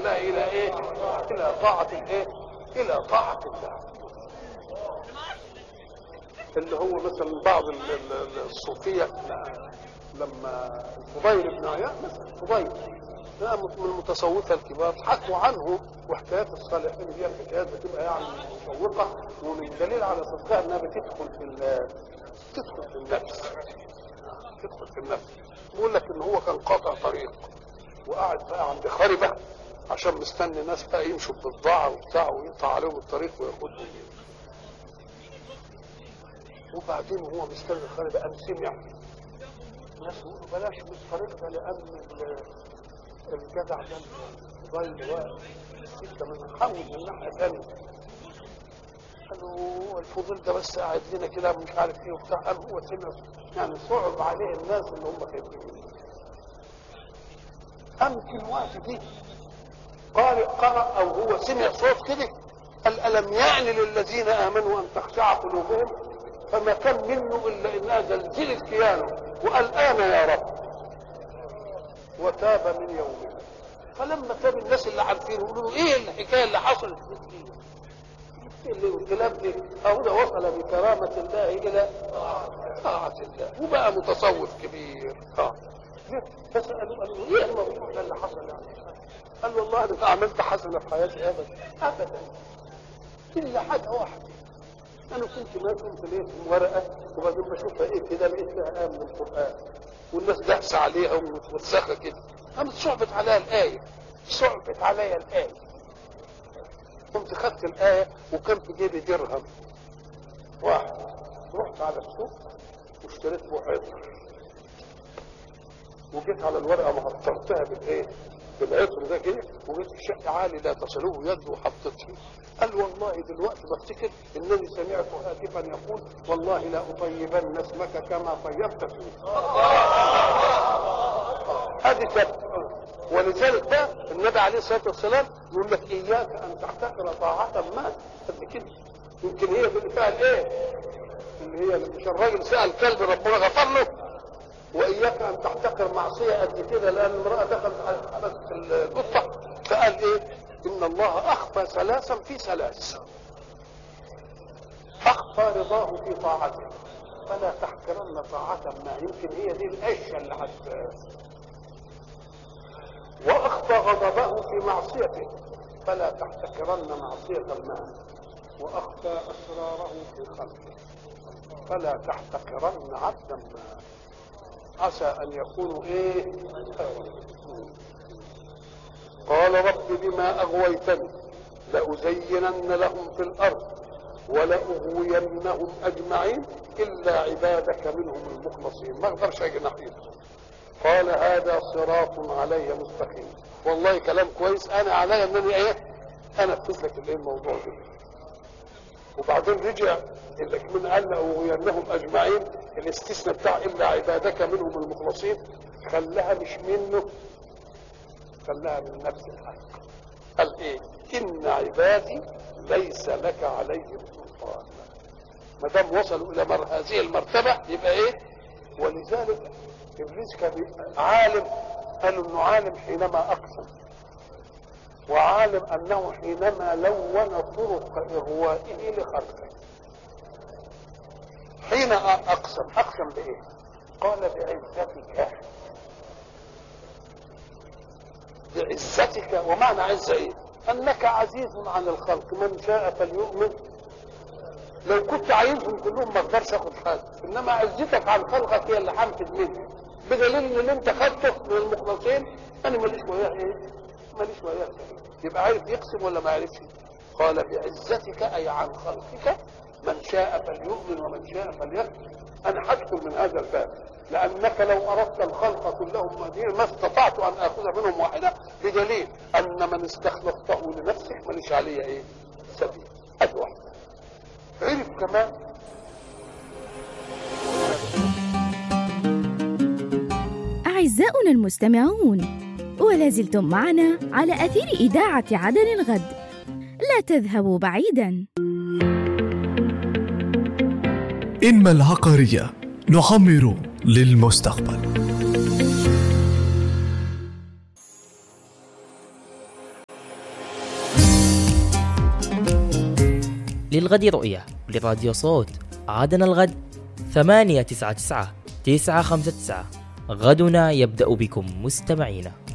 الله الى ايه الى طاعه الايه الى طاعه الله اللي هو مثلا بعض ال- ال- الصوفيه لما فضيل بن عياض مثلا فضيل ده من المتصوفه الكبار حكوا عنه وحكايات الصالحين دي الحكايات بتبقى يعني مشوقه ومن دليل على صدقها انها بتدخل في ال- تدخل في النفس تدخل في النفس بيقول لك ان هو كان قاطع طريق وقاعد بقى عند خربه عشان مستني ناس بقى يمشوا بالبضاعه وبتاع ويقطع عليهم الطريق وياخدهم وبعدين وهو مستني الخربه قام سمع ناس يقولوا بلاش من الطريق ده لان ال- الجدع ده ضل واقف انت من حول من ناحيه ثانيه قالوا الفضول ده بس قاعد لنا كده مش عارف ايه وبتاع قال هو سمع يعني صعب عليه الناس اللي هم خايفين منه. قام في الوقت دي قارئ قرأ او هو سمع صوت كده قال ألم يعني للذين آمنوا أن تخشع قلوبهم فما كان منه إلا إنها زلزلت كيانه وقال آن يا رب وتاب من يومه فلما تاب الناس اللي عارفين يقولوا له ايه الحكايه اللي حصلت دي اللي الكلام دي اهو ده وصل بكرامه الله الى طاعه الله وبقى متصوف كبير اه فسالوا قالوا له ايه الموضوع ده اللي حصل يعني قال له والله انا عملت حسنه في حياتي ابدا ابدا الا حاجه واحده انا كنت ماشي في لقيت ورقه وبعدين بشوفها ايه كده لقيت فيها ايه من القران والناس دهسه عليها ومتوسخه كده قامت صعبت عليها الايه صعبت عليا الايه قمت خدت الايه وكان في جيبي درهم واحد رحت على السوق واشتريت محيطر وجيت على الورقه وهطرتها بالايه بالعطر ده كده وجيت في شق عالي لا تصله يد وحطيت فيه قال والله دلوقتي بفتكر انني سمعت هاتفا يقول والله لا اطيبن اسمك كما طيبت فيه هذه سبب ولذلك بقى النبي عليه الصلاه والسلام يقول لك اياك ان تحتقر طاعه ما قد كده يمكن هي اللي فيها الايه؟ اللي هي مش الراجل سال كلب ربنا غفر له واياك ان تحتقر معصيه قد كده لان امراه دخلت على حبس القطه فقال ايه؟ ان الله اخفى ثلاثا في ثلاث اخفى رضاه في طاعته فلا تحقرن طاعة ما يمكن هي دي الأشياء اللي حت وأخفى غضبه في معصيته فلا تحتكرن معصية المال وأخفى أسراره في خلقه فلا تحتكرن عبدا ما عسى أن يكونوا إيه قال رب بما أغويتني لأزينن لهم في الأرض ولأغوينهم أجمعين إلا عبادك منهم المخلصين ما أقدرش أجي ناحيتهم قال هذا صراط علي مستقيم والله كلام كويس أنا علي أنني إيه أنفذ لك الإيه الموضوع ده وبعدين رجع اللي من قال لأغوينهم أجمعين الاستثناء بتاع إلا عبادك منهم المخلصين خلاها مش منه خلاها من نفس الحق قال ايه ان عبادي ليس لك عليهم سلطان ما دام وصلوا الى مر هذه المرتبه يبقى ايه ولذلك ابليس كان عالم قالوا انه عالم حينما اقسم وعالم انه حينما لون طرق اغوائه لخلقه حين اقسم اقسم بايه قال بعزتك بعزتك ومعنى عزة ايه انك عزيز عن الخلق من شاء فليؤمن لو كنت عايزهم كلهم ما اقدرش اخد حاجه انما عزتك عن خلقك هي اللي هنفذ منك بدليل ان اللي انت خدته من المخلصين انا ماليش وياه ايه ماليش وياه يبقى عارف يقسم ولا ما عرفش قال بعزتك اي عن خلقك من شاء فليؤمن ومن شاء فليكفر انا هدخل من هذا الباب لانك لو اردت الخلق كلهم مدينة ما استطعت ان اخذ منهم واحده بدليل ان من استخلصته لنفسك ماليش عليه ايه سبيل ادي واحده عرف كمان أعزاؤنا المستمعون ولا زلتم معنا على أثير إذاعة عدن الغد لا تذهبوا بعيدا إنما العقارية نعمر للمستقبل للغد رؤية لراديو صوت عادنا الغد ثمانية تسعة تسعة تسعة خمسة تسعة غدنا يبدأ بكم مستمعينا